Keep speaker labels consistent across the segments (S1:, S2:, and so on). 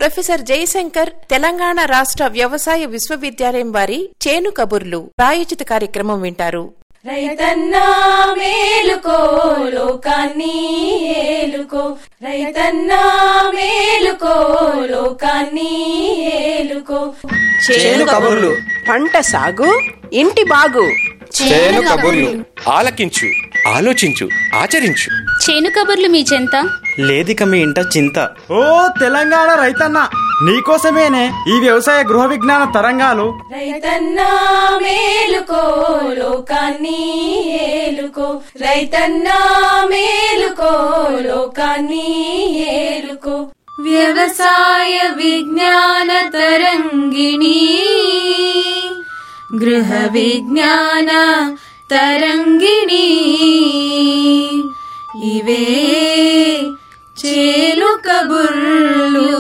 S1: professor Jayashankar Telangana రాష్ట్ర వ్యవసాయ విశ్వవిద్యాలయం వారి చేను కబుర్లు ప్రాయోజిత కార్యక్రమం వింటారు
S2: రైతన్నా మేలుకో లోకాన్ని ఏలుకో రైతన్నా మేలుకో లోకాన్ని ఏలుకో
S3: చేను కబుర్లు
S4: పంట సాగు ఇంటి బాగు
S3: చేను కబుర్లు ఆలకించు ఆలోచించు ఆచరించు
S5: చేను కబుర్లు మీ చెంత
S6: లేదిక మీ ఇంట చింత
S7: ఓ తెలంగాణ రైతన్న నీకోసమేనే ఈ వ్యవసాయ గృహ విజ్ఞాన తరంగాలు
S2: రైతన్నా మేలుకో లోకాన్ని ఏలుకో రైతన్నా మేలుకో లోకాన్ని ఏలుకో వ్యవసాయ విజ్ఞాన తరంగిణి గృహ విజ్ఞాన తరంగిణి ఇవే చేలు కబుర్లు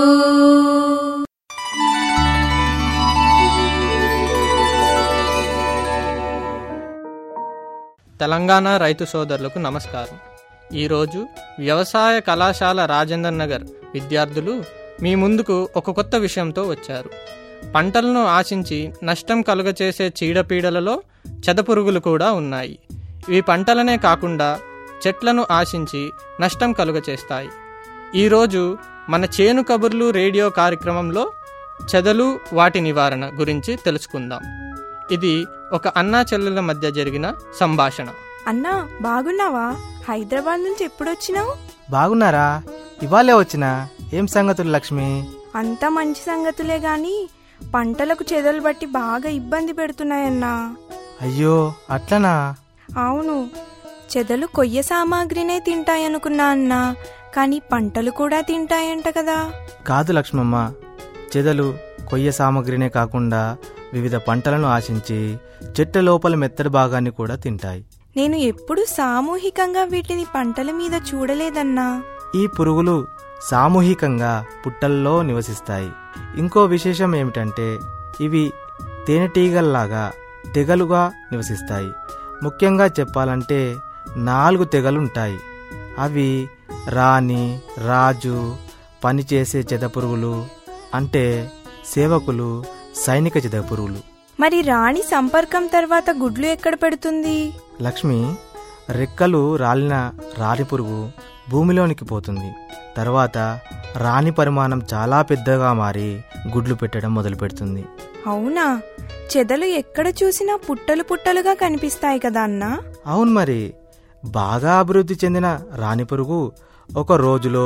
S8: తెలంగాణ రైతు సోదరులకు నమస్కారం ఈరోజు వ్యవసాయ కళాశాల రాజేందర్ నగర్ విద్యార్థులు మీ ముందుకు ఒక కొత్త విషయంతో వచ్చారు పంటలను ఆశించి నష్టం కలుగచేసే చీడపీడలలో చెదపురుగులు కూడా ఉన్నాయి ఇవి పంటలనే కాకుండా చెట్లను ఆశించి నష్టం కలుగచేస్తాయి ఈరోజు మన చేను కబుర్లు రేడియో కార్యక్రమంలో చెదలు వాటి నివారణ గురించి తెలుసుకుందాం ఇది ఒక అన్నా చెల్లెల మధ్య జరిగిన సంభాషణ
S9: అన్నా బాగున్నావా హైదరాబాద్ నుంచి ఎప్పుడొచ్చినావు
S10: బాగున్నారా ఇవాళే వచ్చిన ఏం సంగతులు లక్ష్మి
S9: అంత మంచి సంగతులే గాని పంటలకు చెదలు బట్టి బాగా ఇబ్బంది పెడుతున్నాయన్నా
S10: అయ్యో అట్లనా
S9: అవును చెదలు కొయ్య సామాగ్రినే తింటాయనుకున్నా అన్నా కానీ పంటలు కూడా తింటాయంట కదా
S10: కాదు లక్ష్మమ్మ చెదలు కొయ్య సామగ్రినే కాకుండా వివిధ పంటలను ఆశించి చెట్ల లోపల మెత్తడి భాగాన్ని కూడా తింటాయి
S9: నేను ఎప్పుడు సామూహికంగా వీటిని పంటల మీద చూడలేదన్నా
S10: ఈ పురుగులు సామూహికంగా పుట్టల్లో నివసిస్తాయి ఇంకో విశేషం ఏమిటంటే ఇవి తేనెటీగల్లాగా తెగలుగా నివసిస్తాయి ముఖ్యంగా చెప్పాలంటే నాలుగు తెగలుంటాయి అవి రాణి రాజు పనిచేసే చెదపురుగులు అంటే సేవకులు సైనిక చెదపురుగులు
S9: మరి రాణి సంపర్కం తర్వాత గుడ్లు ఎక్కడ పెడుతుంది
S10: లక్ష్మి రెక్కలు రాలిన రాణి పురుగు భూమిలోనికి పోతుంది తర్వాత రాణి పరిమాణం చాలా పెద్దగా మారి గుడ్లు పెట్టడం మొదలు పెడుతుంది
S9: అవునా చెదలు ఎక్కడ చూసినా పుట్టలు పుట్టలుగా కనిపిస్తాయి కదా అన్నా
S10: అవును మరి బాగా అభివృద్ధి చెందిన రాణి పురుగు ఒక రోజులో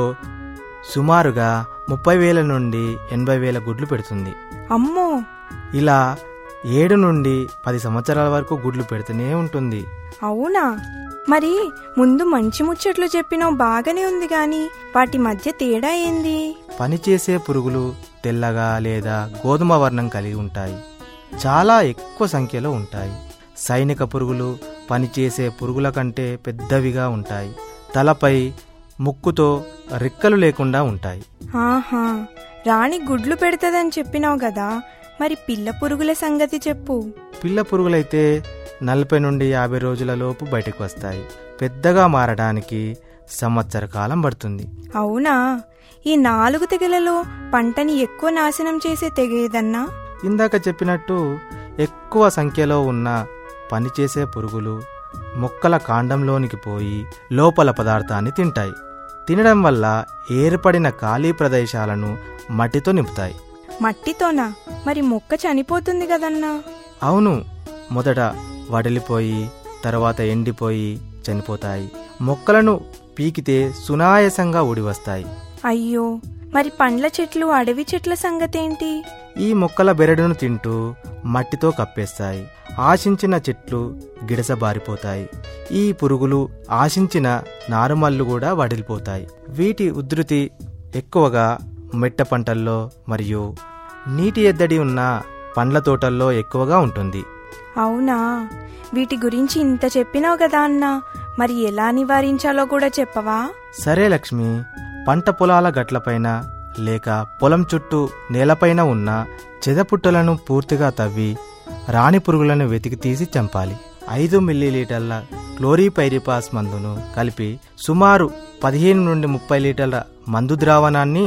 S10: సుమారుగా ముప్పై వేల నుండి ఎనభై వేల గుడ్లు పెడుతుంది
S9: అమ్మో
S10: ఇలా ఏడు నుండి పది సంవత్సరాల వరకు గుడ్లు పెడుతూనే ఉంటుంది
S9: అవునా మరి ముందు మంచి ముచ్చట్లు చెప్పినావు బాగానే ఉంది గాని వాటి మధ్య తేడా ఏంది
S10: పనిచేసే పురుగులు తెల్లగా లేదా గోధుమ వర్ణం కలిగి ఉంటాయి చాలా ఎక్కువ సంఖ్యలో ఉంటాయి సైనిక పురుగులు పనిచేసే పురుగుల కంటే పెద్దవిగా ఉంటాయి తలపై ముక్కుతో రెక్కలు లేకుండా ఉంటాయి
S9: ఆహా రాణి గుడ్లు పెడతదని చెప్పినావు కదా మరి పిల్ల పురుగుల సంగతి చెప్పు
S10: పిల్ల పురుగులైతే నలభై నుండి యాభై రోజుల లోపు బయటకు వస్తాయి పెద్దగా మారడానికి సంవత్సర కాలం పడుతుంది
S9: అవునా ఈ నాలుగు తెగలలో పంటని ఎక్కువ నాశనం చేసే తెగ ఏదన్నా
S10: ఇందాక చెప్పినట్టు ఎక్కువ సంఖ్యలో ఉన్న పనిచేసే పురుగులు మొక్కల కాండంలోనికి పోయి లోపల పదార్థాన్ని తింటాయి తినడం వల్ల ఏర్పడిన ఖాళీ ప్రదేశాలను మట్టితో నింపుతాయి
S9: మట్టితోనా మరి మొక్క చనిపోతుంది కదన్నా
S10: అవును మొదట వడిలిపోయి తర్వాత ఎండిపోయి చనిపోతాయి మొక్కలను పీకితే సునాయాసంగా ఊడి వస్తాయి
S9: అయ్యో మరి పండ్ల చెట్లు అడవి చెట్ల సంగతేంటి
S10: ఈ మొక్కల బెరడును తింటూ మట్టితో కప్పేస్తాయి ఆశించిన చెట్లు గిడసబారిపోతాయి ఈ పురుగులు ఆశించిన నారుమల్లు కూడా వడిలిపోతాయి వీటి ఉధృతి ఎక్కువగా మెట్ట పంటల్లో మరియు నీటి ఎద్దడి ఉన్న పండ్ల తోటల్లో ఎక్కువగా ఉంటుంది
S9: అవునా వీటి గురించి ఇంత చెప్పినావు కదా అన్నా మరి ఎలా నివారించాలో కూడా చెప్పవా
S10: సరే లక్ష్మి పంట పొలాల గట్లపైన లేక పొలం చుట్టూ నేలపైన ఉన్న చెదపుట్టలను పూర్తిగా తవ్వి రాణి పురుగులను వెతికి తీసి చంపాలి ఐదు మిల్లీలీటర్ల క్లోరీపైరిపాస్ మందును కలిపి సుమారు పదిహేను నుండి ముప్పై లీటర్ల మందు ద్రావణాన్ని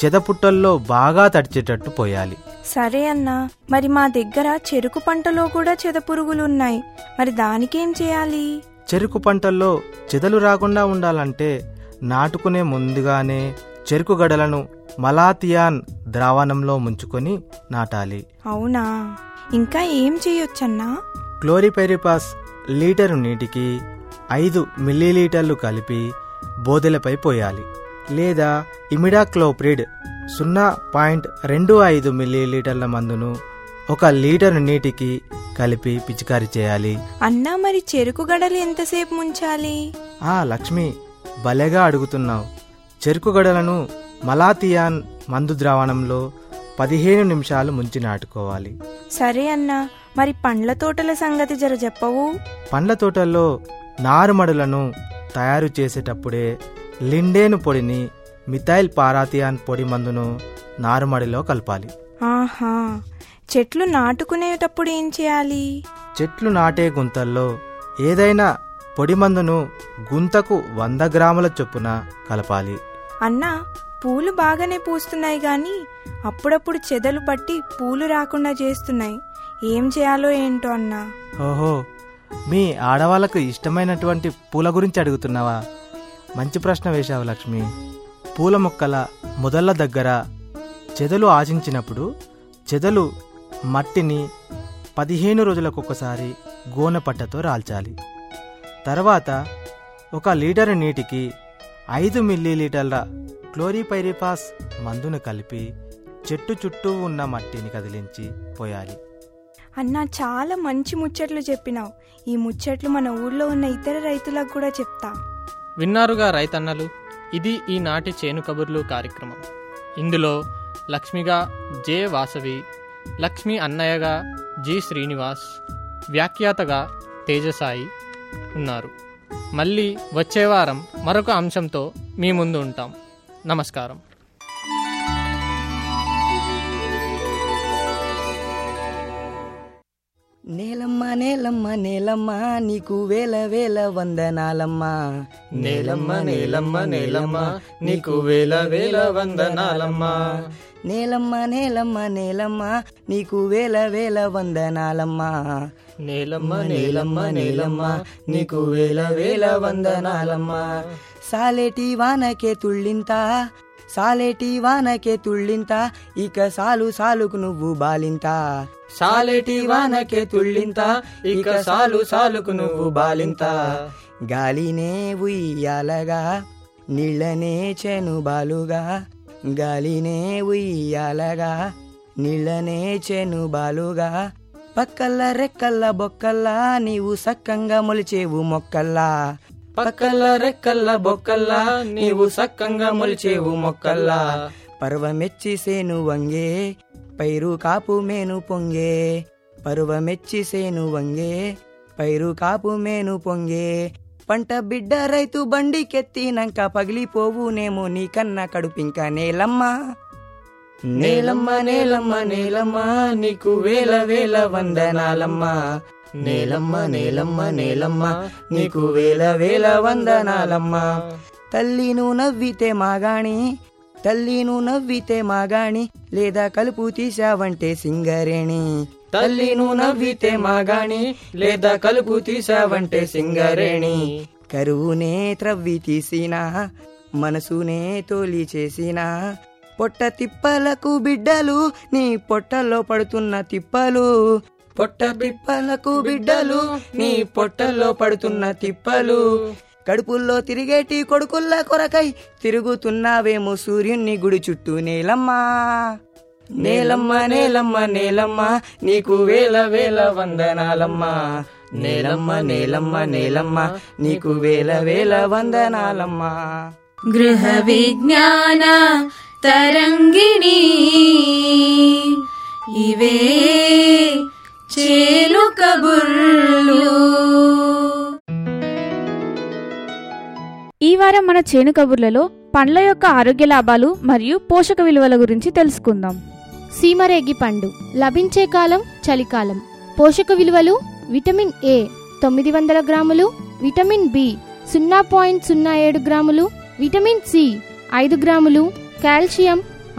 S10: చెదపుట్టల్లో బాగా తడిచేటట్టు పోయాలి
S9: సరే అన్నా మరి మా దగ్గర చెరుకు పంటలో కూడా చెదపురుగులున్నాయి మరి దానికేం చేయాలి
S10: చెరుకు పంటల్లో చెదలు రాకుండా ఉండాలంటే నాటుకునే ముందుగానే చెరుకు గడలను మలాతియాన్ ద్రావణంలో ముంచుకొని నాటాలి
S9: అవునా ఇంకా ఏం చేయొచ్చన్నా
S10: క్లోరిపైరిపాస్ లీటరు నీటికి ఐదు మిల్లీలీటర్లు కలిపి బోదెలపై పోయాలి లేదా ఇమిడాక్లోప్రిడ్ సున్నా పాయింట్ రెండు ఐదు మిల్లీలీటర్ల మందును ఒక లీటరు నీటికి కలిపి పిచికారీ చేయాలి
S9: అన్నా మరి చెరుకు గడలు ఎంతసేపు ముంచాలి
S10: ఆ లక్ష్మి భలేగా అడుగుతున్నావు చెరుకు గడలను మలాతియాన్ మందు ద్రావణంలో పదిహేను నిమిషాలు ముంచి నాటుకోవాలి
S9: సరే అన్నా మరి పండ్ల తోటల సంగతి జర చెప్పవు
S10: పండ్ల తోటల్లో నారుమడులను తయారు చేసేటప్పుడే లిండేను పొడిని మిథైల్ పారాథియాన్ పొడి మందును నారుమడిలో కలపాలి
S9: ఆహా చెట్లు నాటుకునేటప్పుడు ఏం చేయాలి
S10: చెట్లు నాటే గుంతల్లో ఏదైనా పొడి మందును గుంతకు వంద గ్రాముల చొప్పున కలపాలి
S9: అన్నా పూలు బాగానే పూస్తున్నాయి గాని అప్పుడప్పుడు చెదలు పట్టి పూలు రాకుండా చేస్తున్నాయి ఏం చేయాలో ఏంటో అన్నా
S10: ఓహో మీ ఆడవాళ్ళకు ఇష్టమైనటువంటి పూల గురించి అడుగుతున్నావా మంచి ప్రశ్న వేశావు లక్ష్మి పూల మొక్కల మొదళ్ళ దగ్గర చెదలు ఆశించినప్పుడు చెదలు మట్టిని పదిహేను రోజులకొకసారి గోనె పట్టతో రాల్చాలి తర్వాత ఒక లీటరు నీటికి ఐదు మిల్లీలీటర్ల క్లోరిపైరిపాస్ మందును కలిపి చెట్టు చుట్టూ ఉన్న మట్టిని కదిలించి పోయాలి
S9: అన్నా చాలా మంచి ముచ్చట్లు చెప్పినావు ఈ ముచ్చట్లు మన ఊర్లో ఉన్న ఇతర రైతులకు కూడా చెప్తా
S8: విన్నారుగా రైతన్నలు ఇది ఈనాటి చేను కబుర్లు కార్యక్రమం ఇందులో లక్ష్మిగా జె వాసవి లక్ష్మి అన్నయ్యగా జి శ్రీనివాస్ వ్యాఖ్యాతగా తేజసాయి ఉన్నారు మళ్ళీ వచ్చే వారం మరొక అంశంతో మీ ముందు ఉంటాం నమస్కారం
S5: నేలమ్మ నేలమ్మ నేలమ్మ నీకు వేల వేల వందనాలమ్మా
S8: నేలమ్మ నేలమ్మ నేలమ్మ నీకు వేల వేల వందనాలమ్మా
S5: నేలమ్మ నేలమ్మ నేలమ్మ నీకు వేల వేల వందనాలమ్మా
S8: నేలమ్మ నేలమ్మ నేలమ్మ నీకు వేల వేల వందనాలమ్మా
S5: సాలేటి వానకే తుళ్ళింత సాలేటి వానకే తుళ్ళింత ఇక సాలు సాలుకు నువ్వు బాలింత
S8: సాలేటి వానకే తుళ్ళింత ఇక సాలు సాలుకు నువ్వు బాలింత
S5: గాలినే ఉయ్యాలగా నీళ్ళనే చెను బాలుగా గాలినే ఉయ్యాలగా నీళ్ళనే చెను బాలుగా పక్కల్ల రెక్కల్ల బొక్కల్లా నీవు సక్కంగా మొలిచేవు మొక్కల్లా
S8: పక్కల్ల రెక్కల్ల బొక్కల్లా నీవు సక్కంగా మొలిచేవు మొక్కల్లా
S5: పర్వమెచ్చి సేను వంగే పైరు కాపు మేను పొంగే పర్వమెచ్చి సేను వంగే పైరు కాపు మేను పొంగే పంట బిడ్డ రైతు బండికెత్తినంక పగిలిపోవునేమో నీకన్న కడుపింక నేలమ్మ
S8: నేలమ్మ నేలమ్మ నేలమ్మ నీకు వేల వేల వందనాలమ్మా నేలమ్మ నేలమ్మ నేలమ్మ నీకు వేల వేల వందనాలమ్మా
S5: తల్లిను నవ్వితే మాగాణి తల్లిను నవ్వితే మాగాణి లేదా కలుపు తీసావంటే సింగరేణి
S8: తల్లిను నవ్వితే మాగాణి లేదా కలుపు తీసావంటే సింగరేణి
S5: కరువునే త్రవ్వి తీసినా మనసునే తోలి చేసినా పొట్ట తిప్పలకు బిడ్డలు నీ పొట్టలో పడుతున్న తిప్పలు
S8: పొట్ట బిప్పలకు బిడ్డలు నీ పొట్టల్లో పడుతున్న తిప్పలు
S5: కడుపుల్లో తిరిగేటి కొడుకుల్ల కొరకై తిరుగుతున్నావేమో సూర్యుని గుడి చుట్టూ నేలమ్మా
S8: నేలమ్మ నేలమ్మ నేలమ్మ నీకు వేల వేల వందనాలమ్మా నేలమ్మ నేలమ్మ నేలమ్మ నీకు వేల వేల వందనాలమ్మా
S2: గృహ విజ్ఞాన తరంగిణి ఇవే చేలు కబుర్లు
S11: ఈ వారం మన చేను కబుర్లలో పండ్ల యొక్క ఆరోగ్య లాభాలు మరియు పోషక విలువల గురించి తెలుసుకుందాం
S12: సీమరేగి పండు లభించే కాలం చలికాలం పోషక విలువలు విటమిన్ ఏ తొమ్మిది వందల గ్రాములు విటమిన్ బి సున్నా పాయింట్ సున్నా ఏడు గ్రాములు విటమిన్ సి ఐదు గ్రాములు కాల్షియం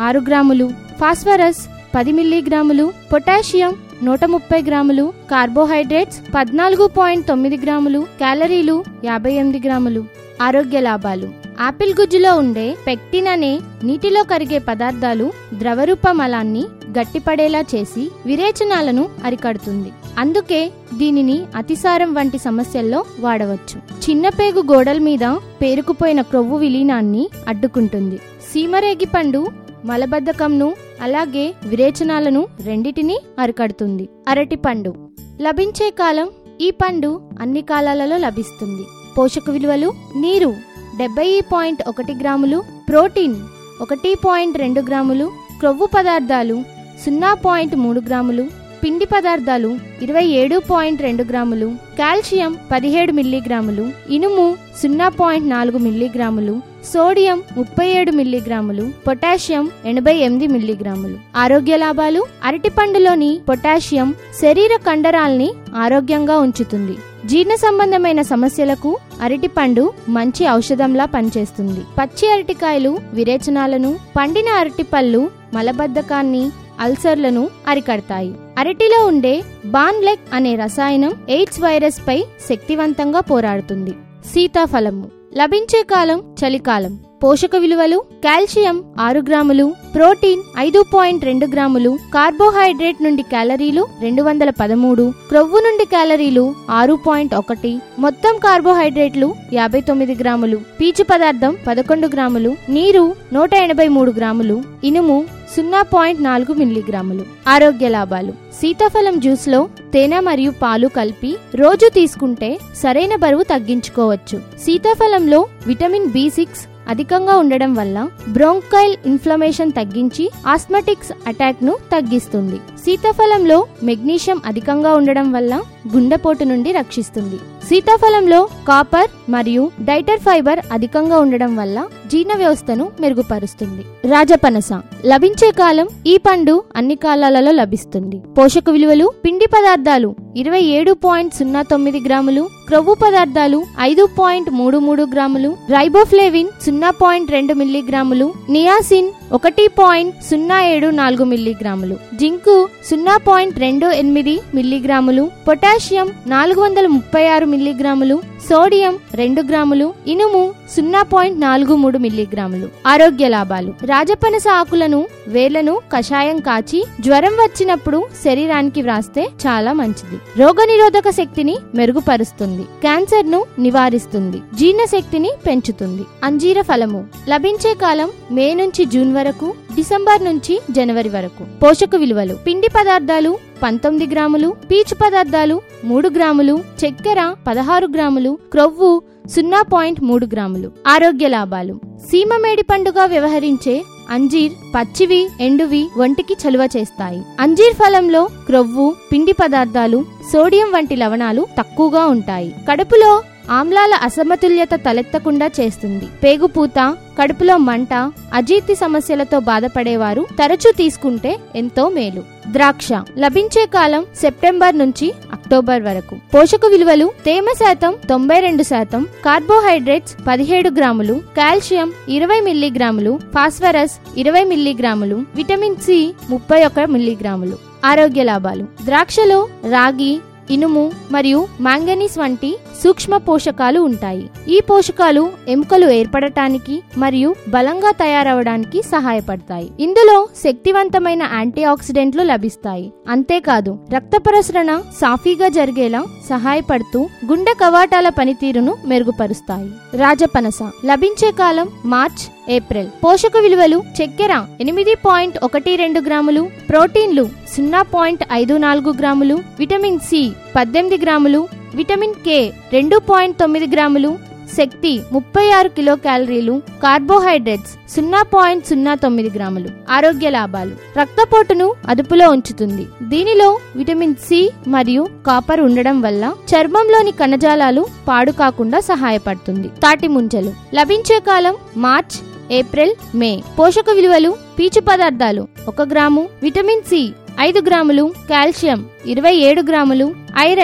S12: ఆరు గ్రాములు ఫాస్ఫరస్ పది మిల్లీగ్రాములు పొటాషియం నూట ముప్పై గ్రాములు కార్బోహైడ్రేట్స్ పద్నాలుగు పాయింట్ తొమ్మిది గ్రాములు క్యాలరీలు యాభై ఎనిమిది గ్రాములు ఆరోగ్య లాభాలు ఆపిల్ గుజ్జులో ఉండే పెక్టిన్ అనే నీటిలో కరిగే పదార్థాలు ద్రవరూప మలాన్ని గట్టిపడేలా చేసి విరేచనాలను అరికడుతుంది అందుకే దీనిని అతిసారం వంటి సమస్యల్లో వాడవచ్చు చిన్నపేగు గోడల మీద పేరుకుపోయిన క్రొవ్వు విలీనాన్ని అడ్డుకుంటుంది సీమరేగి పండు మలబద్ధకంను అలాగే విరేచనాలను రెండిటిని అరికడుతుంది అరటి పండు లభించే కాలం ఈ పండు అన్ని కాలాలలో లభిస్తుంది పోషక విలువలు నీరు డెబ్బై పాయింట్ ఒకటి గ్రాములు ప్రోటీన్ ఒకటి పాయింట్ రెండు గ్రాములు క్రొవ్వు పదార్థాలు సున్నా పాయింట్ మూడు గ్రాములు పిండి పదార్థాలు ఇరవై ఏడు పాయింట్ రెండు గ్రాములు కాల్షియం పదిహేడు మిల్లీగ్రాములు ఇనుము సున్నా పాయింట్ నాలుగు మిల్లీగ్రాములు సోడియం ముప్పై ఏడు మిల్లీగ్రాములు పొటాషియం ఎనభై ఎనిమిది మిల్లీగ్రాములు ఆరోగ్య లాభాలు అరటిపండులోని పొటాషియం శరీర కండరాల్ని ఆరోగ్యంగా ఉంచుతుంది జీర్ణ సంబంధమైన సమస్యలకు అరటిపండు మంచి ఔషధంలా పనిచేస్తుంది పచ్చి అరటికాయలు విరేచనాలను పండిన అరటిపళ్ళు మలబద్ధకాన్ని అల్సర్లను అరికడతాయి అరటిలో ఉండే బాన్లెక్ అనే రసాయనం ఎయిడ్స్ వైరస్ పై శక్తివంతంగా పోరాడుతుంది సీతాఫలము లభించే కాలం చలికాలం పోషక విలువలు కాల్షియం ఆరు గ్రాములు ప్రోటీన్ ఐదు పాయింట్ రెండు గ్రాములు కార్బోహైడ్రేట్ నుండి క్యాలరీలు రెండు వందల పదమూడు క్రొవ్వు నుండి క్యాలరీలు ఆరు పాయింట్ ఒకటి మొత్తం కార్బోహైడ్రేట్లు యాభై తొమ్మిది గ్రాములు పీచు పదార్థం పదకొండు గ్రాములు నీరు నూట ఎనభై మూడు గ్రాములు ఇనుము సున్నా పాయింట్ నాలుగు మిల్లీగ్రాములు ఆరోగ్య లాభాలు సీతాఫలం జ్యూస్లో తేనె మరియు పాలు కలిపి రోజు తీసుకుంటే సరైన బరువు తగ్గించుకోవచ్చు సీతాఫలంలో విటమిన్ బి సిక్స్ అధికంగా ఉండడం వల్ల బ్రోంకైల్ ఇన్ఫ్లమేషన్ తగ్గించి ఆస్మటిక్స్ అటాక్ ను తగ్గిస్తుంది సీతాఫలంలో మెగ్నీషియం అధికంగా ఉండడం వల్ల గుండెపోటు నుండి రక్షిస్తుంది సీతాఫలంలో కాపర్ మరియు డైటర్ ఫైబర్ అధికంగా ఉండడం వల్ల జీర్ణ వ్యవస్థను మెరుగుపరుస్తుంది రాజపనస లభించే కాలం ఈ పండు అన్ని కాలాలలో లభిస్తుంది పోషక విలువలు పిండి పదార్థాలు ఇరవై ఏడు పాయింట్ సున్నా తొమ్మిది గ్రాములు క్రొవ్వు పదార్థాలు ఐదు పాయింట్ మూడు మూడు గ్రాములు రైబోఫ్లేవిన్ సున్నా పాయింట్ రెండు మిల్లీగ్రాములు నియాసిన్ ఒకటి పాయింట్ సున్నా ఏడు నాలుగు మిల్లీగ్రాములు జింకు సున్నా పాయింట్ రెండు ఎనిమిది మిల్లీగ్రాములు పొటాషియం నాలుగు వందల ముప్పై ఆరు మిల్లీగ్రాములు సోడియం రెండు గ్రాములు ఇనుము సున్నా పాయింట్ నాలుగు మూడు మిల్లీగ్రాములు ఆరోగ్య లాభాలు రాజపనస ఆకులను వేర్లను కషాయం కాచి జ్వరం వచ్చినప్పుడు శరీరానికి వ్రాస్తే చాలా మంచిది రోగనిరోధక శక్తిని మెరుగుపరుస్తుంది క్యాన్సర్ ను నివారిస్తుంది జీర్ణ శక్తిని పెంచుతుంది అంజీర ఫలము లభించే కాలం మే నుంచి జూన్ వరకు డిసెంబర్ నుంచి జనవరి వరకు పోషక విలువలు పిండి పదార్థాలు పంతొమ్మిది గ్రాములు పీచు పదార్థాలు మూడు గ్రాములు చక్కెర పదహారు గ్రాములు క్రొవ్వు సున్నా పాయింట్ మూడు గ్రాములు ఆరోగ్య లాభాలు సీమమేడి పండుగ వ్యవహరించే అంజీర్ పచ్చివి ఎండువి ఒంటికి చలువ చేస్తాయి అంజీర్ ఫలంలో క్రొవ్వు పిండి పదార్థాలు సోడియం వంటి లవణాలు తక్కువగా ఉంటాయి కడుపులో ఆమ్లాల అసమతుల్యత తలెత్తకుండా చేస్తుంది పేగుపూత కడుపులో మంట అజీర్తి సమస్యలతో బాధపడేవారు తరచూ తీసుకుంటే ఎంతో మేలు ద్రాక్ష లభించే కాలం సెప్టెంబర్ నుంచి అక్టోబర్ వరకు పోషక విలువలు తేమ శాతం తొంభై రెండు శాతం కార్బోహైడ్రేట్స్ పదిహేడు గ్రాములు కాల్షియం ఇరవై మిల్లీగ్రాములు ఫాస్ఫరస్ ఇరవై మిల్లీగ్రాములు విటమిన్ సి ముప్పై ఒక మిల్లీగ్రాములు ఆరోగ్య లాభాలు ద్రాక్షలో రాగి ఇనుము మరియు మాంగనీస్ వంటి సూక్ష్మ పోషకాలు ఉంటాయి ఈ పోషకాలు ఎముకలు ఏర్పడటానికి మరియు బలంగా తయారవడానికి సహాయపడతాయి ఇందులో శక్తివంతమైన యాంటీ ఆక్సిడెంట్లు లభిస్తాయి అంతేకాదు రక్త ప్రసరణ సాఫీగా జరిగేలా సహాయపడుతూ గుండె కవాటాల పనితీరును మెరుగుపరుస్తాయి రాజపనస లభించే కాలం మార్చ్ ఏప్రిల్ పోషక విలువలు చక్కెర ఎనిమిది పాయింట్ ఒకటి రెండు గ్రాములు ప్రోటీన్లు సున్నా పాయింట్ ఐదు నాలుగు గ్రాములు విటమిన్ సి పద్దెనిమిది గ్రాములు విటమిన్ కే రెండు పాయింట్ తొమ్మిది గ్రాములు శక్తి ముప్పై ఆరు కిలో క్యాలరీలు కార్బోహైడ్రేట్స్ సున్నా పాయింట్ సున్నా తొమ్మిది గ్రాములు ఆరోగ్య లాభాలు రక్తపోటును అదుపులో ఉంచుతుంది దీనిలో విటమిన్ సి మరియు కాపర్ ఉండడం వల్ల చర్మంలోని కణజాలాలు పాడు కాకుండా సహాయపడుతుంది తాటి ముంజలు లభించే కాలం మార్చ్ ఏప్రిల్ మే పోషక విలువలు పీచు పదార్థాలు ఒక గ్రాము విటమిన్ సి ఐదు గ్రాములు కాల్షియం ఇరవై ఏడు గ్రాములు ఐరన్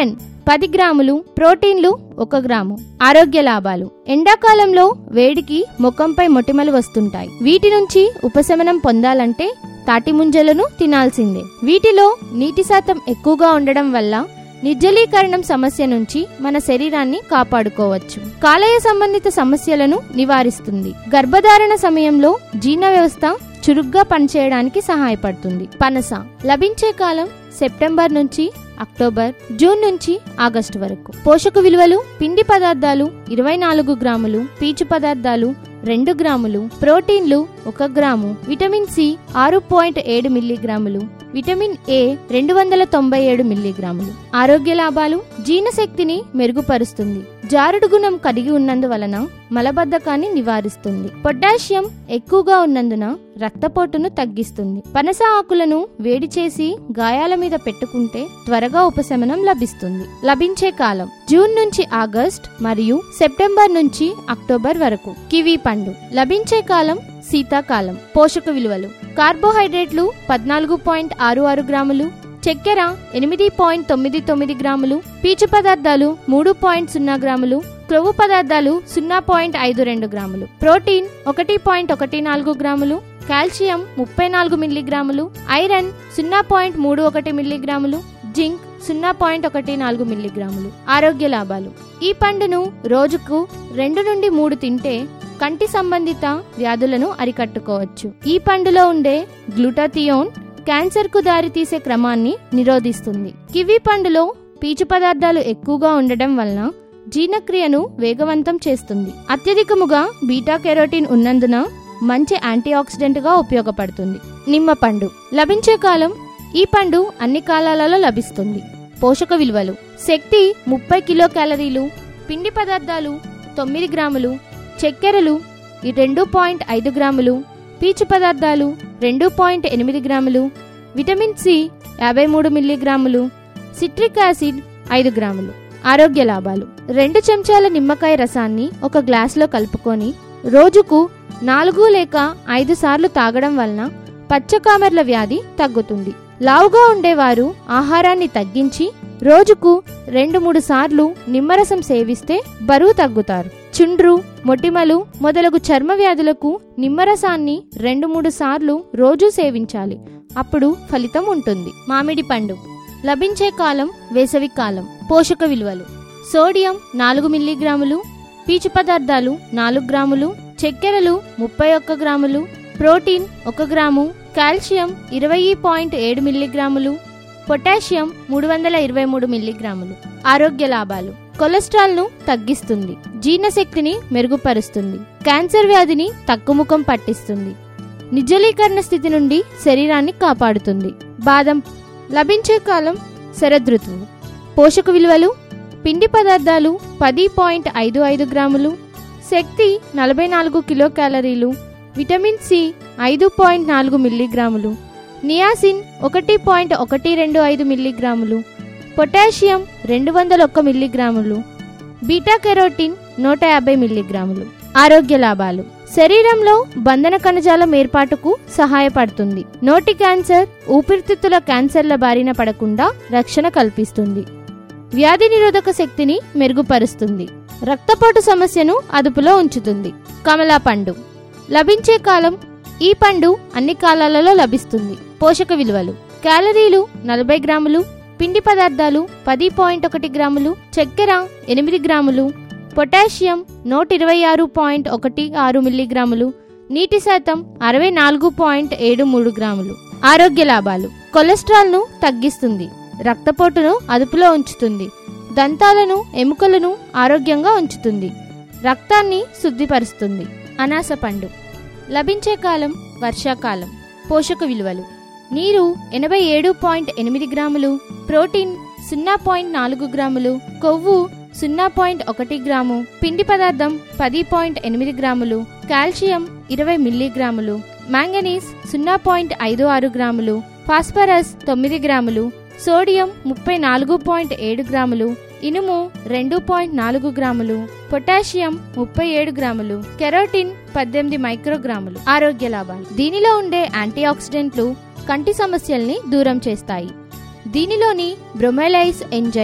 S12: పది గ్రాములు ప్రోటీన్లు ఒక గ్రాము ఆరోగ్య లాభాలు ఎండాకాలంలో వేడికి ముఖంపై మొటిమలు వస్తుంటాయి వీటి నుంచి ఉపశమనం పొందాలంటే తాటి ముంజలను తినాల్సిందే వీటిలో నీటి శాతం ఎక్కువగా ఉండడం వల్ల నిర్జలీకరణం సమస్య నుంచి మన శరీరాన్ని కాపాడుకోవచ్చు కాలేయ సంబంధిత సమస్యలను నివారిస్తుంది గర్భధారణ సమయంలో జీర్ణ వ్యవస్థ చురుగ్గా పనిచేయడానికి సహాయపడుతుంది పనస లభించే కాలం సెప్టెంబర్ నుంచి అక్టోబర్ జూన్ నుంచి ఆగస్టు వరకు పోషక విలువలు పిండి పదార్థాలు ఇరవై నాలుగు గ్రాములు పీచు పదార్థాలు రెండు గ్రాములు ప్రోటీన్లు ఒక గ్రాము విటమిన్ సి ఆరు పాయింట్ ఏడు మిల్లీగ్రాములు విటమిన్ ఏ రెండు వందల తొంభై ఏడు మిల్లీగ్రాములు ఆరోగ్య లాభాలు జీర్ణశక్తిని మెరుగుపరుస్తుంది జారుడు గుణం కలిగి ఉన్నందువలన మలబద్ధకాన్ని నివారిస్తుంది పొటాషియం ఎక్కువగా ఉన్నందున రక్తపోటును తగ్గిస్తుంది పనస ఆకులను వేడి చేసి గాయాల మీద పెట్టుకుంటే త్వరగా ఉపశమనం లభిస్తుంది లభించే కాలం జూన్ నుంచి ఆగస్ట్ మరియు సెప్టెంబర్ నుంచి అక్టోబర్ వరకు కివీ పండు లభించే కాలం శీతాకాలం పోషక విలువలు కార్బోహైడ్రేట్లు పద్నాలుగు పాయింట్ ఆరు ఆరు గ్రాములు చక్కెర ఎనిమిది పాయింట్ తొమ్మిది తొమ్మిది గ్రాములు పీచు పదార్థాలు మూడు పాయింట్ సున్నా గ్రాములు క్రొవ్వు పదార్థాలు సున్నా పాయింట్ ఐదు రెండు గ్రాములు ప్రోటీన్ ఒకటి పాయింట్ ఒకటి నాలుగు గ్రాములు కాల్షియం ముప్పై నాలుగు మిల్లీగ్రాములు ఐరన్ సున్నా పాయింట్ మూడు ఒకటి మిల్లీగ్రాములు జింక్ సున్నా పాయింట్ ఒకటి నాలుగు మిల్లీగ్రాములు ఆరోగ్య లాభాలు ఈ పండును రోజుకు రెండు నుండి మూడు తింటే కంటి సంబంధిత వ్యాధులను అరికట్టుకోవచ్చు ఈ పండులో ఉండే గ్లూటాథియోన్ క్యాన్సర్ కు దారితీసే క్రమాన్ని నిరోధిస్తుంది కివి పండులో పీచు పదార్థాలు ఎక్కువగా ఉండడం వలన జీర్ణక్రియను వేగవంతం చేస్తుంది అత్యధికముగా బీటా కెరోటిన్ ఉన్నందున మంచి యాంటీ ఆక్సిడెంట్ గా ఉపయోగపడుతుంది నిమ్మ పండు లభించే కాలం ఈ పండు అన్ని కాలాలలో లభిస్తుంది పోషక విలువలు శక్తి ముప్పై కిలో క్యాలరీలు పిండి పదార్థాలు తొమ్మిది గ్రాములు చక్కెరలు ఈ రెండు పాయింట్ ఐదు గ్రాములు పీచు పదార్థాలు రెండు పాయింట్ ఎనిమిది గ్రాములు విటమిన్ సి యాభై మూడు మిల్లీగ్రాములు సిట్రిక్ యాసిడ్ ఐదు గ్రాములు ఆరోగ్య లాభాలు రెండు చెంచాల నిమ్మకాయ రసాన్ని ఒక గ్లాసులో కలుపుకొని రోజుకు నాలుగు లేక ఐదు సార్లు తాగడం వలన పచ్చకామెర్ల వ్యాధి తగ్గుతుంది లావుగా ఉండేవారు ఆహారాన్ని తగ్గించి రోజుకు రెండు మూడు సార్లు నిమ్మరసం సేవిస్తే బరువు తగ్గుతారు చుండ్రు మొటిమలు మొదలగు చర్మ వ్యాధులకు నిమ్మరసాన్ని రెండు మూడు సార్లు రోజు సేవించాలి అప్పుడు ఫలితం ఉంటుంది మామిడి పండు లభించే కాలం వేసవి కాలం పోషక విలువలు సోడియం నాలుగు మిల్లీగ్రాములు పీచు పదార్థాలు నాలుగు గ్రాములు చక్కెరలు ముప్పై ఒక్క గ్రాములు ప్రోటీన్ ఒక గ్రాము కాల్షియం ఇరవై పాయింట్ ఏడు మిల్లీగ్రాములు పొటాషియం మూడు వందల ఇరవై మూడు మిల్లీగ్రాములు ఆరోగ్య లాభాలు కొలెస్ట్రాల్ ను తగ్గిస్తుంది జీర్ణశక్తిని మెరుగుపరుస్తుంది క్యాన్సర్ వ్యాధిని తక్కుముఖం పట్టిస్తుంది నిర్జలీకరణ స్థితి నుండి శరీరాన్ని కాపాడుతుంది బాదం లభించే కాలం శరదృతువు పోషక విలువలు పిండి పదార్థాలు పది పాయింట్ ఐదు ఐదు గ్రాములు శక్తి నలభై నాలుగు కిలో క్యాలరీలు విటమిన్ సి ఐదు పాయింట్ నాలుగు మిల్లీగ్రాములు నియాసిన్ ఒకటి పాయింట్ ఒకటి రెండు ఐదు మిల్లీగ్రాములు పొటాషియం రెండు వందల ఒక్క మిల్లీగ్రాములు బీటా కెరోటిన్ నూట యాభై మిల్లీగ్రాములు ఆరోగ్య లాభాలు శరీరంలో బంధన కణజాలం ఏర్పాటుకు సహాయపడుతుంది నోటి క్యాన్సర్ ఊపిరితిత్తుల క్యాన్సర్ల బారిన పడకుండా రక్షణ కల్పిస్తుంది వ్యాధి నిరోధక శక్తిని మెరుగుపరుస్తుంది రక్తపోటు సమస్యను అదుపులో ఉంచుతుంది కమలా పండు లభించే కాలం ఈ పండు అన్ని కాలాలలో లభిస్తుంది పోషక విలువలు క్యాలరీలు నలభై గ్రాములు పిండి పదార్థాలు పది పాయింట్ ఒకటి గ్రాములు చక్కెర ఎనిమిది గ్రాములు పొటాషియం నూట ఇరవై ఆరు పాయింట్ ఒకటి ఆరు మిల్లీగ్రాములు నీటి శాతం అరవై నాలుగు పాయింట్ ఏడు మూడు గ్రాములు ఆరోగ్య లాభాలు కొలెస్ట్రాల్ ను తగ్గిస్తుంది రక్తపోటును అదుపులో ఉంచుతుంది దంతాలను ఎముకలను ఆరోగ్యంగా ఉంచుతుంది రక్తాన్ని శుద్ధిపరుస్తుంది అనాస పండు లభించే కాలం వర్షాకాలం పోషక విలువలు నీరు ఎనభై ఏడు పాయింట్ ఎనిమిది గ్రాములు ప్రోటీన్ సున్నా పాయింట్ నాలుగు గ్రాములు కొవ్వు సున్నా పాయింట్ ఒకటి గ్రాము పిండి పదార్థం పది పాయింట్ ఎనిమిది గ్రాములు కాల్షియం ఇరవై మిల్లీగ్రాములు మ్యాంగనీస్ సున్నా పాయింట్ ఐదు ఆరు గ్రాములు ఫాస్ఫరస్ తొమ్మిది గ్రాములు సోడియం ముప్పై నాలుగు పాయింట్ ఏడు గ్రాములు ఇనుము రెండు పాయింట్ నాలుగు గ్రాములు పొటాషియం ముప్పై ఏడు గ్రాములు కెరోటిన్ పద్దెనిమిది మైక్రోగ్రాములు ఆరోగ్య లాభాలు దీనిలో ఉండే యాంటీ ఆక్సిడెంట్లు కంటి సమస్యల్ని దూరం చేస్తాయి దీనిలోని బ్రొమైలైస్ ఎంజైమ్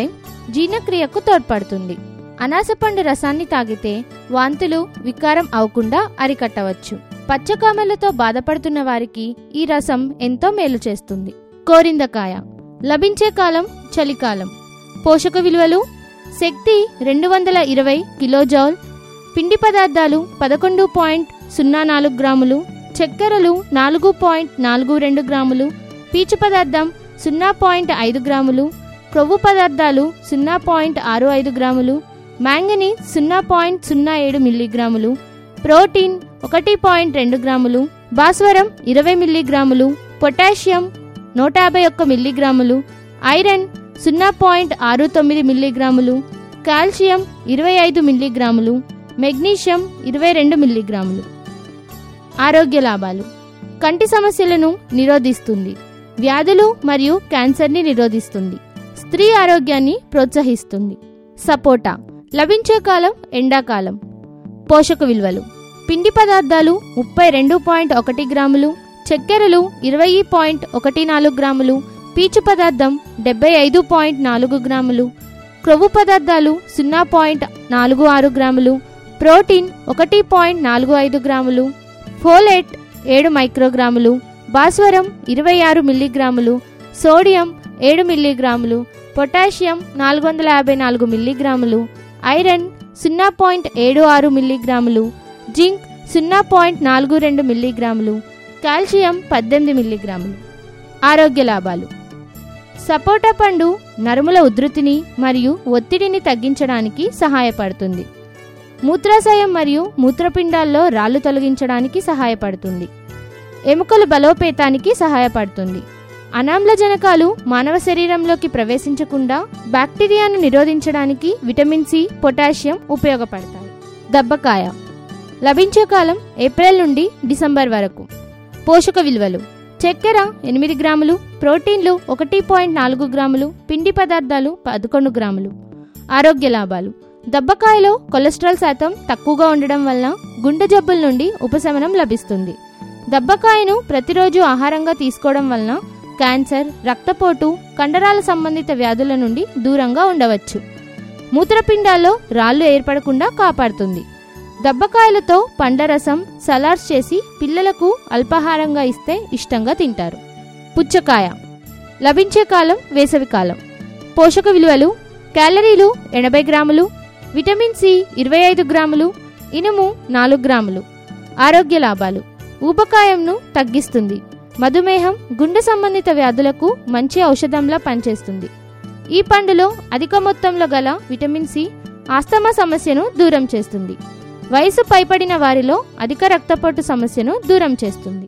S12: జీర్ణక్రియకు తోడ్పడుతుంది అనాసపండు రసాన్ని తాగితే వాంతులు వికారం అవకుండా అరికట్టవచ్చు పచ్చకామెలతో బాధపడుతున్న వారికి ఈ రసం ఎంతో మేలు చేస్తుంది కోరిందకాయ లభించే కాలం చలికాలం పోషక విలువలు శక్తి రెండు వందల ఇరవై కిలోజౌల్ పిండి పదార్థాలు పదకొండు పాయింట్ సున్నా నాలుగు గ్రాములు చక్కెరలు నాలుగు పాయింట్ నాలుగు రెండు గ్రాములు పీచు పదార్థం సున్నా పాయింట్ ఐదు గ్రాములు క్రొవ్వు పదార్థాలు సున్నా పాయింట్ ఆరు ఐదు గ్రాములు మ్యాంగనీస్ సున్నా పాయింట్ సున్నా ఏడు మిల్లీగ్రాములు ప్రోటీన్ ఒకటి పాయింట్ రెండు గ్రాములు భాస్వరం ఇరవై మిల్లీగ్రాములు పొటాషియం నూట యాభై ఒక్క మిల్లీగ్రాములు ఐరన్ సున్నా పాయింట్ ఆరు తొమ్మిది మిల్లీగ్రాములు కాల్షియం ఇరవై ఐదు మిల్లీగ్రాములు మెగ్నీషియం ఇరవై రెండు మిల్లీగ్రాములు ఆరోగ్య లాభాలు కంటి సమస్యలను నిరోధిస్తుంది వ్యాధులు మరియు క్యాన్సర్ని నిరోధిస్తుంది స్త్రీ ఆరోగ్యాన్ని ప్రోత్సహిస్తుంది సపోటా లభించే కాలం ఎండాకాలం పోషక విలువలు పిండి పదార్థాలు ముప్పై రెండు పాయింట్ ఒకటి గ్రాములు చక్కెరలు ఇరవై పాయింట్ ఒకటి నాలుగు గ్రాములు పీచు పదార్థం డెబ్బై ఐదు పాయింట్ నాలుగు గ్రాములు క్రొవ్వు పదార్థాలు సున్నా పాయింట్ నాలుగు ఆరు గ్రాములు ప్రోటీన్ ఒకటి పాయింట్ నాలుగు ఐదు గ్రాములు ఫోలేట్ ఏడు మైక్రోగ్రాములు భాస్వరం ఇరవై ఆరు మిల్లీగ్రాములు సోడియం ఏడు మిల్లీగ్రాములు పొటాషియం నాలుగు వందల యాభై నాలుగు మిల్లీగ్రాములు ఐరన్ సున్నా పాయింట్ ఏడు ఆరు మిల్లీగ్రాములు జింక్ సున్నా పాయింట్ నాలుగు రెండు మిల్లీగ్రాములు కాల్షియం పద్దెనిమిది మిల్లీగ్రాములు ఆరోగ్య లాభాలు సపోటా పండు నరుముల ఉధృతిని మరియు ఒత్తిడిని తగ్గించడానికి సహాయపడుతుంది మూత్రాశయం మరియు మూత్రపిండాల్లో రాళ్లు తొలగించడానికి సహాయపడుతుంది ఎముకల బలోపేతానికి సహాయపడుతుంది అనామ్లజనకాలు మానవ శరీరంలోకి ప్రవేశించకుండా బ్యాక్టీరియాను నిరోధించడానికి విటమిన్ సి పొటాషియం ఉపయోగపడతాయి దబ్బకాయ లభించే కాలం ఏప్రిల్ నుండి డిసెంబర్ వరకు పోషక విలువలు చక్కెర ఎనిమిది గ్రాములు ప్రోటీన్లు ఒకటి పాయింట్ నాలుగు గ్రాములు పిండి పదార్థాలు పదకొండు గ్రాములు ఆరోగ్య లాభాలు దబ్బకాయలో కొలెస్ట్రాల్ శాతం తక్కువగా ఉండడం వల్ల గుండె జబ్బుల నుండి ఉపశమనం లభిస్తుంది దబ్బకాయను ప్రతిరోజు ఆహారంగా తీసుకోవడం వలన క్యాన్సర్ రక్తపోటు కండరాల సంబంధిత వ్యాధుల నుండి దూరంగా ఉండవచ్చు మూత్రపిండాల్లో రాళ్లు ఏర్పడకుండా కాపాడుతుంది దబ్బకాయలతో పండరసం సలాడ్స్ చేసి పిల్లలకు అల్పాహారంగా ఇస్తే ఇష్టంగా తింటారు పుచ్చకాయ లభించే కాలం వేసవికాలం పోషక విలువలు క్యాలరీలు ఎనభై గ్రాములు విటమిన్ సి ఇరవై ఐదు గ్రాములు ఇనుము నాలుగు గ్రాములు ఆరోగ్య లాభాలు ఊబకాయంను తగ్గిస్తుంది మధుమేహం గుండె సంబంధిత వ్యాధులకు మంచి ఔషధంలా పనిచేస్తుంది ఈ పండులో అధిక మొత్తంలో గల విటమిన్ సి ఆస్తమా సమస్యను దూరం చేస్తుంది వయసు పైపడిన వారిలో అధిక రక్తపోటు సమస్యను దూరం చేస్తుంది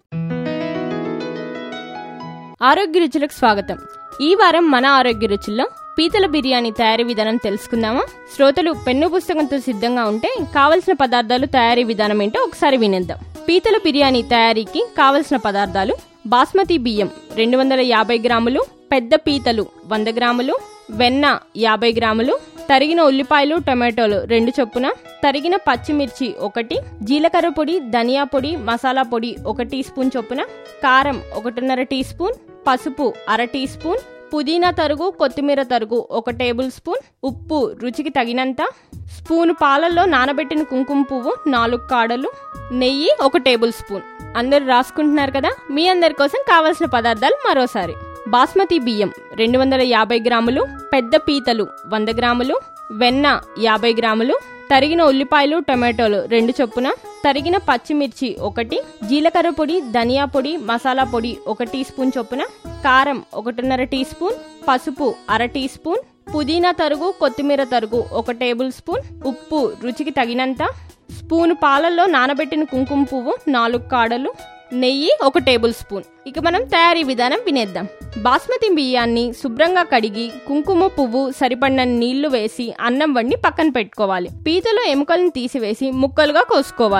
S13: ఆరోగ్య రుచులకు స్వాగతం ఈ వారం మన ఆరోగ్య రుచుల్లో పీతల బిర్యానీ తయారీ విధానం తెలుసుకుందామా శ్రోతలు పెన్ను పుస్తకంతో సిద్ధంగా ఉంటే కావలసిన పదార్థాలు తయారీ విధానం ఏంటో ఒకసారి వినేద్దాం పీతల బిర్యానీ తయారీకి కావలసిన పదార్థాలు బాస్మతి బియ్యం రెండు వందల యాభై గ్రాములు పెద్ద పీతలు వంద గ్రాములు వెన్న యాభై గ్రాములు తరిగిన ఉల్లిపాయలు టొమాటోలు రెండు చొప్పున తరిగిన పచ్చిమిర్చి ఒకటి జీలకర్ర పొడి ధనియా పొడి మసాలా పొడి ఒక టీ స్పూన్ చొప్పున కారం ఒకటిన్నర టీ స్పూన్ పసుపు అర టీ స్పూన్ పుదీనా తరుగు కొత్తిమీర తరుగు ఒక టేబుల్ స్పూన్ ఉప్పు రుచికి తగినంత స్పూన్ పాలల్లో నానబెట్టిన కుంకుమ పువ్వు నాలుగు కాడలు నెయ్యి ఒక టేబుల్ స్పూన్ అందరు రాసుకుంటున్నారు కదా మీ అందరి కోసం కావలసిన పదార్థాలు మరోసారి బాస్మతి బియ్యం రెండు వందల యాభై గ్రాములు పెద్ద పీతలు వంద గ్రాములు వెన్న యాభై గ్రాములు తరిగిన ఉల్లిపాయలు టొమాటోలు రెండు చొప్పున తరిగిన పచ్చిమిర్చి ఒకటి జీలకర్ర పొడి ధనియా పొడి మసాలా పొడి ఒక టీ స్పూన్ చొప్పున కారం ఒకటిన్నర టీ స్పూన్ పసుపు అర టీ స్పూన్ పుదీనా తరుగు కొత్తిమీర తరుగు ఒక టేబుల్ స్పూన్ ఉప్పు రుచికి తగినంత స్పూన్ పాలల్లో నానబెట్టిన కుంకుమ పువ్వు నాలుగు కాడలు నెయ్యి ఒక టేబుల్ స్పూన్ ఇక మనం తయారీ విధానం వినేద్దాం బాస్మతి బియ్యాన్ని శుభ్రంగా కడిగి కుంకుమ పువ్వు సరిపడిన నీళ్లు వేసి అన్నం వండి పక్కన పెట్టుకోవాలి పీతలో ఎముకలను తీసివేసి ముక్కలుగా కోసుకోవాలి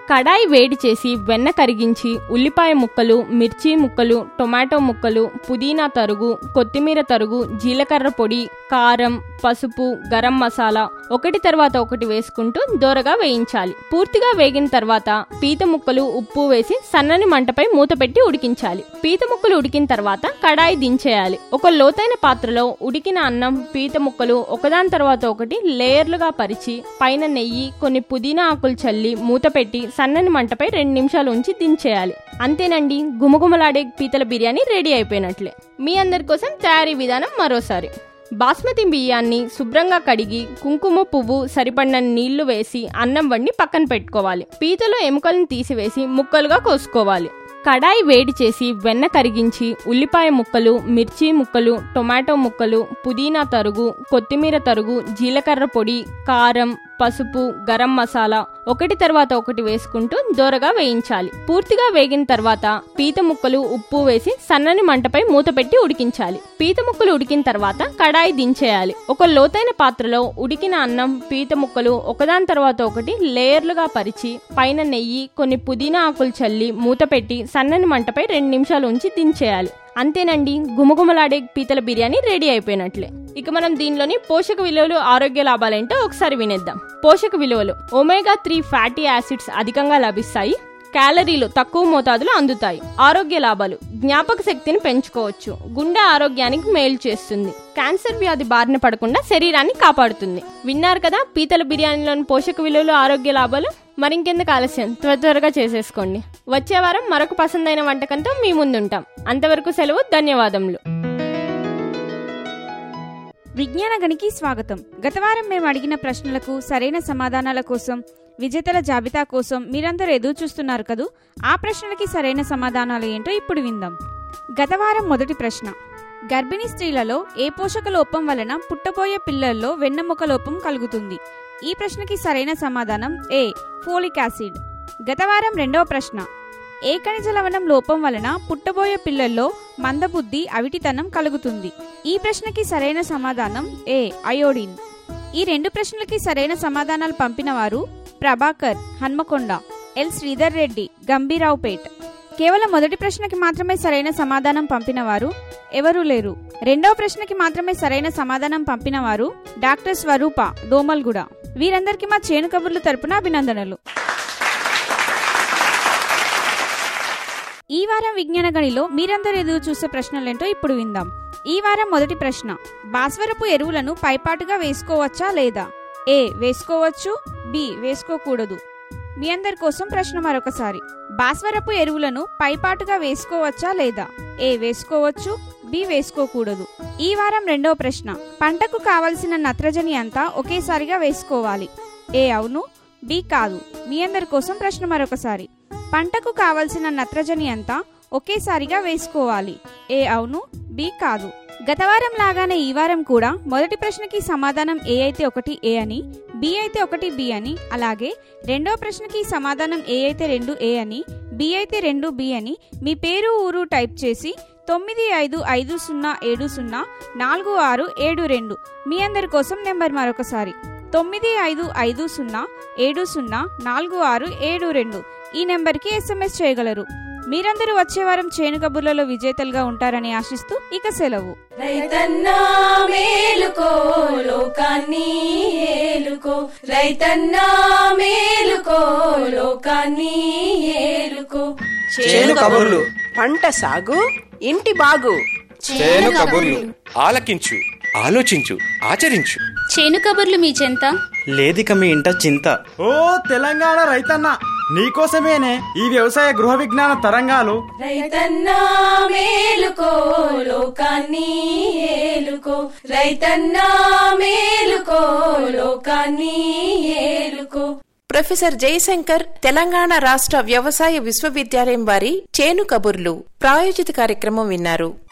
S13: కడాయి వేడి చేసి వెన్న కరిగించి ఉల్లిపాయ ముక్కలు మిర్చి ముక్కలు టొమాటో ముక్కలు పుదీనా తరుగు కొత్తిమీర తరుగు జీలకర్ర పొడి కారం పసుపు గరం మసాలా ఒకటి తర్వాత ఒకటి వేసుకుంటూ దోరగా వేయించాలి పూర్తిగా వేగిన తర్వాత పీత ముక్కలు ఉప్పు వేసి సన్నని మంటపై మూత పెట్టి ఉడికించాలి పీత ముక్కలు ఉడికిన తర్వాత కడాయి దించేయాలి ఒక లోతైన పాత్రలో ఉడికిన అన్నం పీత ముక్కలు ఒకదాని తర్వాత ఒకటి లేయర్లుగా పరిచి పైన నెయ్యి కొన్ని పుదీనా ఆకులు చల్లి మూత పెట్టి సన్నని మంటపై రెండు నిమిషాలు ఉంచి దించేయాలి అంతేనండి గుమగుమలాడే పీతల బిర్యానీ రెడీ అయిపోయినట్లే మీ అందరి కోసం తయారీ విధానం మరోసారి బాస్మతి బియ్యాన్ని శుభ్రంగా కడిగి కుంకుమ పువ్వు సరిపడిన నీళ్లు వేసి అన్నం వండి పక్కన పెట్టుకోవాలి పీతలో ఎముకలను తీసివేసి ముక్కలుగా కోసుకోవాలి కడాయి వేడి చేసి వెన్న కరిగించి ఉల్లిపాయ ముక్కలు మిర్చి ముక్కలు టొమాటో ముక్కలు పుదీనా తరుగు కొత్తిమీర తరుగు జీలకర్ర పొడి కారం పసుపు గరం మసాలా ఒకటి తర్వాత ఒకటి వేసుకుంటూ దోరగా వేయించాలి పూర్తిగా వేగిన తర్వాత పీత ముక్కలు ఉప్పు వేసి సన్నని మంటపై మూత పెట్టి ఉడికించాలి పీత ముక్కలు ఉడికిన తర్వాత కడాయి దించేయాలి ఒక లోతైన పాత్రలో ఉడికిన అన్నం పీత ముక్కలు ఒకదాని తర్వాత ఒకటి లేయర్లుగా పరిచి పైన నెయ్యి కొన్ని పుదీనా ఆకులు చల్లి మూత పెట్టి సన్నని మంటపై రెండు నిమిషాలు ఉంచి దించేయాలి అంతేనండి గుమగుమలాడే పీతల బిర్యానీ రెడీ అయిపోయినట్లే ఇక మనం దీనిలోని పోషక విలువలు ఆరోగ్య లాభాలేంటో ఒకసారి వినేద్దాం పోషక విలువలు ఒమేగా త్రీ ఫ్యాటీ యాసిడ్స్ అధికంగా లభిస్తాయి క్యాలరీలు తక్కువ మోతాదులో అందుతాయి ఆరోగ్య లాభాలు జ్ఞాపక శక్తిని పెంచుకోవచ్చు గుండె ఆరోగ్యానికి మేలు చేస్తుంది క్యాన్సర్ వ్యాధి బారిన పడకుండా శరీరాన్ని కాపాడుతుంది విన్నారు కదా పీతల బిర్యానీలోని పోషక విలువలు ఆరోగ్య లాభాలు మరింకెందుకు ఆలస్యం త్వర త్వరగా చేసేసుకోండి వచ్చే వారం మరొక పసందైన వంటకంతో మీ ముందుంటాం అంతవరకు సెలవు ధన్యవాదములు
S14: విజ్ఞాన గనికి స్వాగతం గత వారం మేము అడిగిన ప్రశ్నలకు సరైన సమాధానాల కోసం విజేతల జాబితా కోసం మీరందరూ ఎదురు చూస్తున్నారు కదూ ఆ ప్రశ్నలకి సరైన సమాధానాలు ఏంటో ఇప్పుడు విందాం గత వారం మొదటి ప్రశ్న గర్భిణీ స్త్రీలలో ఏ పోషక లోపం వలన పుట్టబోయే పిల్లల్లో వెన్నెముక లోపం కలుగుతుంది ఈ ప్రశ్నకి సరైన సమాధానం ఏ ఫోలిక్ యాసిడ్ గత వారం రెండవ ప్రశ్న ఏ ఖనిజ లవణం లోపం వలన పుట్టబోయే పిల్లల్లో మందబుద్ధి అవిటితనం కలుగుతుంది ఈ ప్రశ్నకి సరైన సమాధానం ఏ అయోడిన్ ఈ రెండు ప్రశ్నలకి సరైన సమాధానాలు పంపిన వారు ప్రభాకర్ హన్మకొండ ఎల్ శ్రీధర్ రెడ్డి గంభీరావుపేట్ కేవలం మొదటి ప్రశ్నకి మాత్రమే సరైన సమాధానం పంపిన వారు ఎవరూ లేరు రెండవ ప్రశ్నకి మాత్రమే సరైన సమాధానం పంపిన వారు డాక్టర్ స్వరూప దోమల్గూడ వీరందరికీ మా చేను కబుర్లు తరపున అభినందనలు ఈ వారం విజ్ఞాన గణిలో మీరందరూ ఎదురు చూసే ప్రశ్నలేంటో ఇప్పుడు విందాం ఈ వారం మొదటి ప్రశ్న భాస్వరపు ఎరువులను పైపాటుగా వేసుకోవచ్చా లేదా ఏ వేసుకోవచ్చు బి వేసుకోకూడదు మీ అందరి కోసం ప్రశ్న మరొకసారి భాస్వరపు ఎరువులను పైపాటుగా వేసుకోవచ్చా లేదా ఏ వేసుకోవచ్చు బి వేసుకోకూడదు ఈ వారం రెండవ ప్రశ్న పంటకు కావలసిన నత్రజని అంతా ఒకేసారిగా వేసుకోవాలి ఏ అవును బి కాదు మీ అందరి కోసం ప్రశ్న మరొకసారి పంటకు కావలసిన నత్రజని అంతా ఒకేసారిగా వేసుకోవాలి ఏ అవును బి కాదు గత వారం లాగానే ఈ వారం కూడా మొదటి ప్రశ్నకి సమాధానం ఏ అయితే ఒకటి ఏ అని బి అయితే ఒకటి బి అని అలాగే రెండో ప్రశ్నకి సమాధానం ఏ అయితే రెండు ఏ అని బి అయితే రెండు బి అని మీ పేరు ఊరు టైప్ చేసి తొమ్మిది ఐదు ఐదు సున్నా ఏడు సున్నా నాలుగు ఆరు ఏడు రెండు మీ అందరి కోసం నెంబర్ మరొకసారి తొమ్మిది ఐదు ఐదు సున్నా ఏడు సున్నా నాలుగు ఆరు ఏడు రెండు ఈ నెంబర్కి ఎస్ఎంఎస్ చేయగలరు మీరందరూ వచ్చే వారం చేను కబుర్లలో విజేతలుగా ఉంటారని ఆశిస్తూ ఇక సెలవు
S2: రైతన్నా మేలుకో లోకాన్ని ఏలుకో రైతన్నా మేలుకో లోకాన్ని ఏలుకో
S3: చేను కబుర్లు
S4: పంట సాగు ఇంటి బాగు
S3: చేను కబుర్లు ఆలకించు ఆలోచించు ఆచరించు
S15: చేను కబుర్లు మీ చెంత
S6: లేదిక మీ ఇంట చింత
S7: ఓ తెలంగాణ రైతన్న నీకోసమేనే ఈ వ్యవసాయ గృహ విజ్ఞాన తరంగాలు
S2: రైతన్నా మేలుకో లోకాన్ని ఏలుకో రైతన్నా మేలుకో లోకాన్ని ఏలుకో
S1: ప్రొఫెసర్ జయశంకర్ తెలంగాణ రాష్ట్ర వ్యవసాయ విశ్వవిద్యాలయం వారి చేను కబుర్లు ప్రాయోజిత కార్యక్రమం విన్నారు